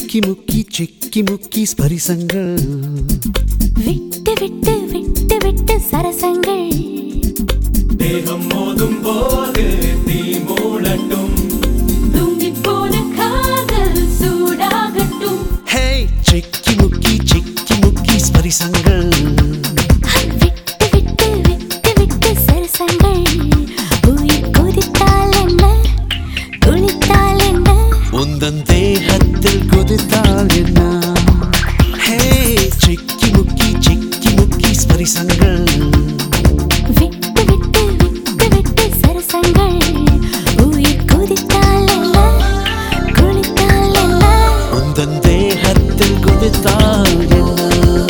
ചിക്കി മുക്കി ചിക്കി മുക്കി സ്പരിസങ്ങൾ விட்டு விட்டு விட்டு விட்டு சரசங்கள் தேகம் மோதும் போது தீ மூளட்டும் தூங்கிப் போன காதல் சூடாகட்டும் ഹേ ചിക്കി മുക്കി ചിക്കി മുക്കി സ്പരിസങ്ങൾ விட்டு விட்டு விட்டு விட்டு சரசங்கள் உயிர் கொதித்தால் என்ன குளித்தால் என்ன ഉന്തൻ ദേഹത്തിൽ കൊതിത്താൽ എന്നാ ഹേ ചിക്കി മുക്കി ചിക്കി മുക്കി സ്പരിസങ്ങൾ விட்டு விட்டு விட்டு விட்டு சரசங்கள் உயிர் கொதித்தால் என்ன குளித்தால் என்ன ഉന്തൻ ദേഹത്തിൽ കൊതിത്താൽ എന്നാ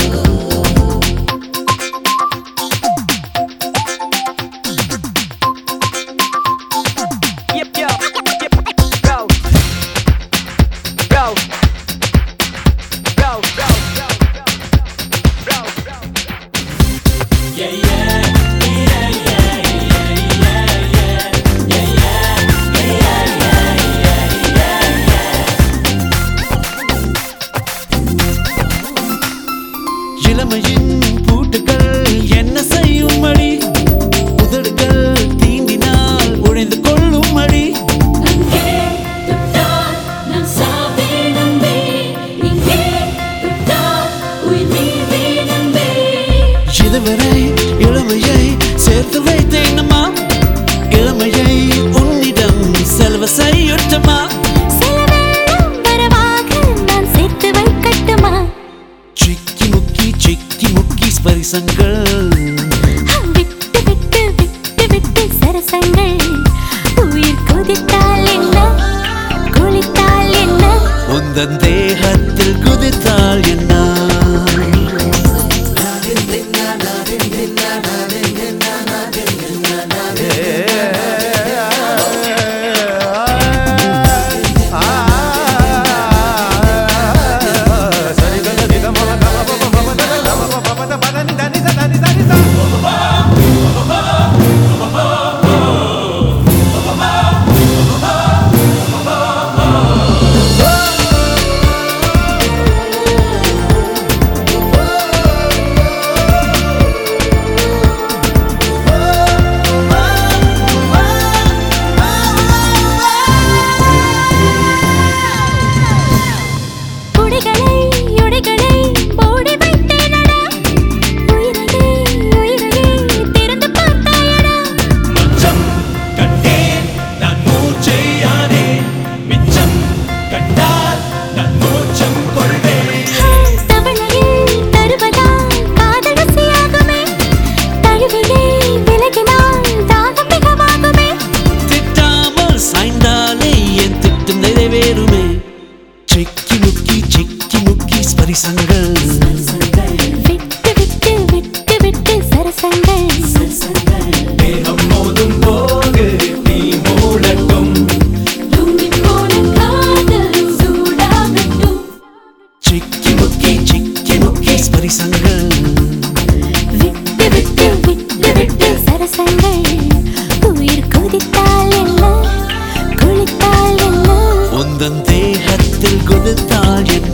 Yep, yo, yep, go. Go. Go, go, go, go, go, go. இளமையின் பூட்டுகள் என்ன செய்யும் அடி உதடுகள் தீண்டினால் உழைந்து கொள்ளும் அடி அங்கே தொட்டால் நான் சாவேன் அன்பே இங்கே தொட்டால் உயிர் நீவேன் அன்பே இதுவரை இளமையை சேர்த்து வைத்தேனம்மா இளமையை உன்னிடம் செலவு செய்யட்டுமா சில வேளம் வரவாக நான் சேர்த்து வைக்கட்டுமா சிக்கி முக்கி சிக்கி முக்கி ஸ்பரிசங்கள் விட்டு விட்டு விட்டு விட்டு சரசங்கள் உயிர் கொதித்தால் என்ன குளித்தால் என்ன உந்தன் தேகத்தில் குதித்தால் என்ன குடிகளை உடைகளை மூடி வைத்தேனடா உயிரையே உயிரையே திறந்து பார்த்தாயடா மச்சம் கண்டேன் நான் மூச்சையானே மிச்சம் கண்டால் நான் மூச்சம் கொள்வேன் தவளையில் தருவதால் காதல் ருசியாகுமே தழுவிலே விலகினால் தாகம் மிகமாகுமே திட்டாமல் சாய்ந்தாலே என் திட்டம் நிறைவேறுமே சிக்கி முக்கி சிக்கி முக்கி ஸ்பரிசங்கள் விட்டு விட்டு விட்டு விட்டு சரசங்கள் தேகம் மோதும் போது தீ மூளட்டும் தூங்கிப் போன காதல் சூடாகட்டும் சிக்கி முக்கி சிக்கி முக்கி ஸ்பரிசங்கள் விட்டு விட்டு விட்டு விட்டு சரசங்கள் உயிர் கொதித்தால் என்ன குளித்தால் என்ன உந்தன் தேகத்தில் கொடுத்தால் என்ன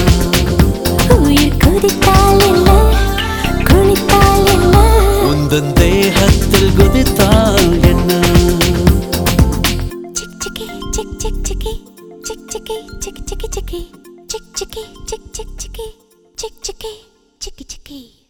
உயிர் கொதித்தால் என்ன குளித்தால் என்ன உந்தன் தேகத்தில் குதித்தால் என்ன chick chicky chick chick chicky chick chicky chick chicky chicky chick chicky chick chick chicky chick chicky chicky chicky